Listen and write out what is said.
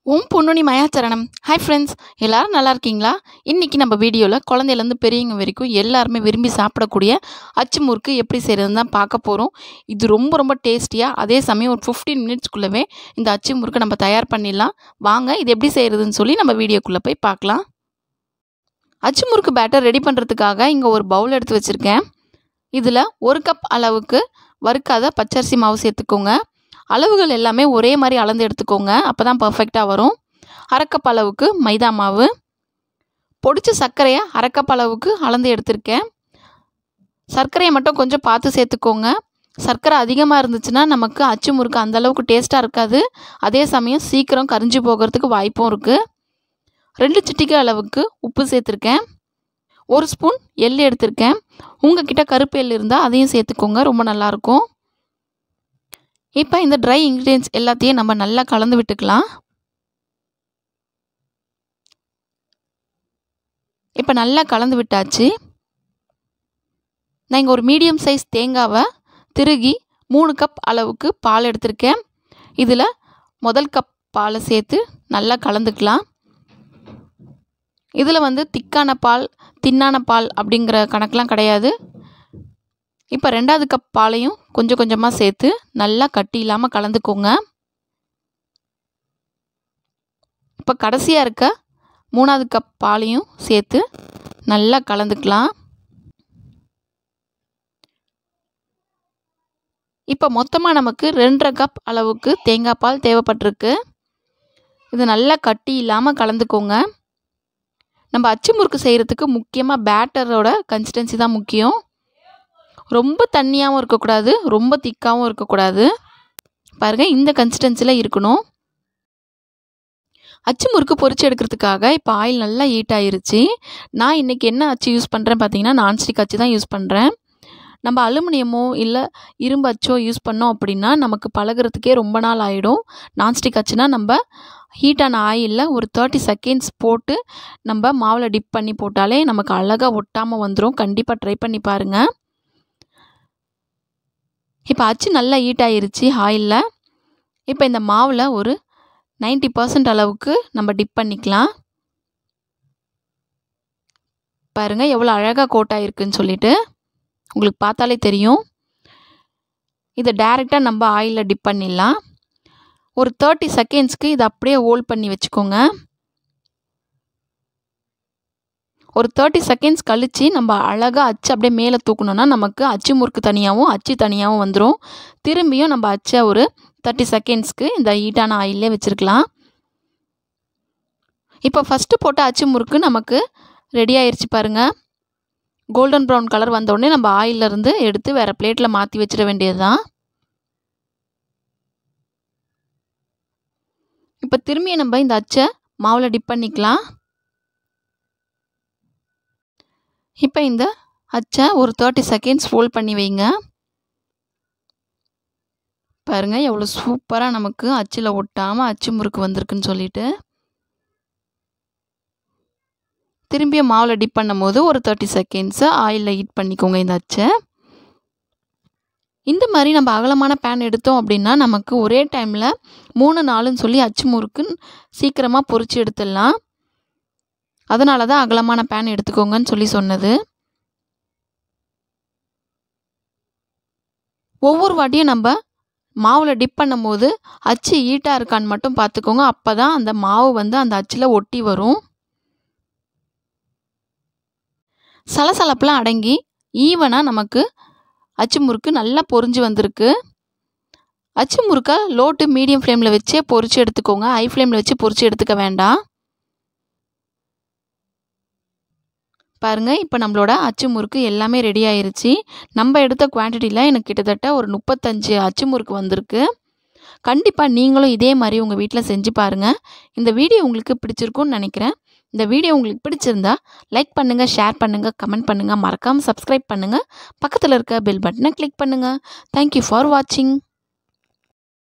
ஓம் பொன்னுனி மயாச்சரணம் hi friends எல்லாரும் நல்லா இருக்கீங்களா இன்றைக்கி நம்ம வீடியோவில் குழந்தையிலேருந்து பெரியவங்க வரைக்கும் எல்லாருமே விரும்பி சாப்பிடக்கூடிய அச்சு முறுக்கு எப்படி செய்கிறதுன்னு தான் பார்க்க போகிறோம் இது ரொம்ப ரொம்ப டேஸ்டியாக அதே சமயம் ஒரு ஃபிஃப்டீன் மினிட்ஸ்க்குள்ளவே இந்த அச்சு முறுக்கு நம்ம தயார் பண்ணிடலாம் வாங்க இது எப்படி செய்கிறதுன்னு சொல்லி நம்ம வீடியோக்குள்ளே போய் பார்க்கலாம் அச்சு முறுக்கு பேட்டர் ரெடி பண்ணுறதுக்காக இங்கே ஒரு பவுல் எடுத்து வச்சுருக்கேன் இதில் ஒரு கப் அளவுக்கு வறுக்காத பச்சரிசி மாவு சேர்த்துக்கோங்க அளவுகள் எல்லாமே ஒரே மாதிரி அளந்து எடுத்துக்கோங்க அப்போ தான் பர்ஃபெக்டாக வரும் அரைக்கப் அளவுக்கு மைதா மாவு பொடிச்ச சர்க்கரையை அரைக்கப் அளவுக்கு அளந்து எடுத்திருக்கேன் சர்க்கரையை மட்டும் கொஞ்சம் பார்த்து சேர்த்துக்கோங்க சர்க்கரை அதிகமாக இருந்துச்சுன்னா நமக்கு அச்சு முறுக்கு அந்தளவுக்கு டேஸ்ட்டாக இருக்காது அதே சமயம் சீக்கிரம் கரிஞ்சு போகிறதுக்கு வாய்ப்பும் இருக்குது ரெண்டு சிட்டிகை அளவுக்கு உப்பு சேர்த்துருக்கேன் ஒரு ஸ்பூன் எள் எடுத்திருக்கேன் உங்கள் கிட்ட கருப்பு எள் இருந்தால் அதையும் சேர்த்துக்கோங்க ரொம்ப நல்லாயிருக்கும் இப்போ இந்த ட்ரை இன்க்ரீடியன்ஸ் எல்லாத்தையும் நம்ம நல்லா கலந்து விட்டுக்கலாம் இப்போ நல்லா கலந்து விட்டாச்சு நான் இங்கே ஒரு மீடியம் சைஸ் தேங்காவை திருகி மூணு கப் அளவுக்கு பால் எடுத்திருக்கேன் இதில் முதல் கப் பாலை சேர்த்து நல்லா கலந்துக்கலாம் இதில் வந்து திக்கான பால் தின்னான பால் அப்படிங்கிற கணக்கெலாம் கிடையாது இப்போ ரெண்டாவது கப் பாலையும் கொஞ்சம் கொஞ்சமாக சேர்த்து நல்லா கட்டி இல்லாமல் கலந்துக்கோங்க இப்போ கடைசியாக இருக்க மூணாவது கப் பாலையும் சேர்த்து நல்லா கலந்துக்கலாம் இப்போ மொத்தமாக நமக்கு ரெண்டரை கப் அளவுக்கு தேங்காய் பால் தேவைப்பட்டிருக்கு இது நல்லா கட்டி இல்லாமல் கலந்துக்கோங்க நம்ம அச்சு முறுக்கு செய்கிறதுக்கு முக்கியமாக பேட்டரோட கன்சிஸ்டன்சி தான் முக்கியம் ரொம்ப தண்ணியாகவும் இருக்கக்கூடாது ரொம்ப திக்காகவும் இருக்கக்கூடாது பாருங்கள் இந்த கன்சிஸ்டன்சியில் இருக்கணும் அச்சு முறுக்கு பொரிச்சு எடுக்கிறதுக்காக இப்போ ஆயில் நல்லா ஹீட் ஆயிருச்சு நான் இன்றைக்கி என்ன அச்சு யூஸ் பண்ணுறேன் பார்த்தீங்கன்னா நான்ஸ்டிக் அச்சு தான் யூஸ் பண்ணுறேன் நம்ம அலுமினியமோ இல்லை இரும்பு அச்சோ யூஸ் பண்ணோம் அப்படின்னா நமக்கு பழகிறதுக்கே ரொம்ப நாள் ஆகிடும் நான்ஸ்டிக் அச்சுனா நம்ம ஹீட்டான ஆயிலில் ஒரு தேர்ட்டி செகண்ட்ஸ் போட்டு நம்ம மாவில் டிப் பண்ணி போட்டாலே நமக்கு அழகாக ஒட்டாமல் வந்துடும் கண்டிப்பாக ட்ரை பண்ணி பாருங்கள் இப்போ அச்சு நல்லா ஹீட் ஆயிருச்சு ஆயிலில் இப்போ இந்த மாவில் ஒரு நைன்ட்டி பர்சன்ட் அளவுக்கு நம்ம டிப் பண்ணிக்கலாம் பாருங்கள் எவ்வளோ அழகாக கோட் ஆகிருக்குன்னு சொல்லிட்டு உங்களுக்கு பார்த்தாலே தெரியும் இதை டைரெக்டாக நம்ம ஆயிலில் டிப் பண்ணிடலாம் ஒரு தேர்ட்டி செகண்ட்ஸ்க்கு இதை அப்படியே ஹோல்ட் பண்ணி வச்சுக்கோங்க ஒரு தேர்ட்டி செகண்ட்ஸ் கழித்து நம்ம அழகாக அச்சு அப்படியே மேலே தூக்கணுன்னா நமக்கு அச்சு முறுக்கு தனியாகவும் அச்சு தனியாகவும் வந்துடும் திரும்பியும் நம்ம அச்சை ஒரு தேர்ட்டி செகண்ட்ஸ்க்கு இந்த ஹீட்டான ஆயிலே வச்சுருக்கலாம் இப்போ ஃபஸ்ட்டு போட்ட அச்சு முறுக்கு நமக்கு ரெடி ஆயிடுச்சு பாருங்கள் கோல்டன் ப்ரௌன் கலர் வந்தோடனே நம்ம ஆயிலிருந்து எடுத்து வேறு பிளேட்டில் மாற்றி வச்சிட வேண்டியது தான் இப்போ திரும்பியும் நம்ம இந்த அச்சை மாவில் டிப் பண்ணிக்கலாம் இப்போ இந்த அச்சை ஒரு தேர்ட்டி செகண்ட்ஸ் ஃபோல்ட் பண்ணி வைங்க பாருங்கள் எவ்வளோ சூப்பராக நமக்கு அச்சில் ஒட்டாமல் அச்சு முறுக்கு வந்திருக்குன்னு சொல்லிட்டு திரும்பியும் மாவில் டிப் பண்ணும் போது ஒரு தேர்ட்டி செகண்ட்ஸு ஆயிலில் ஹீட் பண்ணிக்கோங்க இந்த அச்சை இந்த மாதிரி நம்ம அகலமான பேன் எடுத்தோம் அப்படின்னா நமக்கு ஒரே டைமில் மூணு நாளுன்னு சொல்லி அச்சு முறுக்கு சீக்கிரமாக பொறிச்சு எடுத்துடலாம் அதனால தான் அகலமான பேன் எடுத்துக்கோங்கன்னு சொல்லி சொன்னது ஒவ்வொரு வாட்டியும் நம்ம மாவில் டிப் பண்ணும் போது அச்சு ஈட்டாக இருக்கான்னு மட்டும் பார்த்துக்கோங்க அப்போ தான் அந்த மாவு வந்து அந்த அச்சில் ஒட்டி வரும் சலசலப்பெலாம் அடங்கி ஈவனாக நமக்கு அச்சு முறுக்கு நல்லா பொறிஞ்சு வந்திருக்கு அச்சு முறுக்கை லோ டு மீடியம் ஃப்ளேமில் வச்சே பொறிச்சு எடுத்துக்கோங்க ஹை ஃப்ளேமில் வச்சு பொறிச்சு எடுத்துக்க வேண்டாம் பாருங்கள் இப்போ நம்மளோட அச்சு முறுக்கு எல்லாமே ரெடி ஆயிருச்சு நம்ம எடுத்த குவான்டிட்டியில் எனக்கு கிட்டத்தட்ட ஒரு முப்பத்தஞ்சு அச்சு முறுக்கு வந்திருக்கு கண்டிப்பாக நீங்களும் இதே மாதிரி உங்கள் வீட்டில் செஞ்சு பாருங்கள் இந்த வீடியோ உங்களுக்கு பிடிச்சிருக்குன்னு நினைக்கிறேன் இந்த வீடியோ உங்களுக்கு பிடிச்சிருந்தா லைக் பண்ணுங்கள் ஷேர் பண்ணுங்கள் கமெண்ட் பண்ணுங்கள் மறக்காமல் சப்ஸ்கிரைப் பண்ணுங்கள் பக்கத்தில் இருக்க பெல் பட்டனை கிளிக் பண்ணுங்கள் தேங்க்யூ ஃபார் வாட்சிங்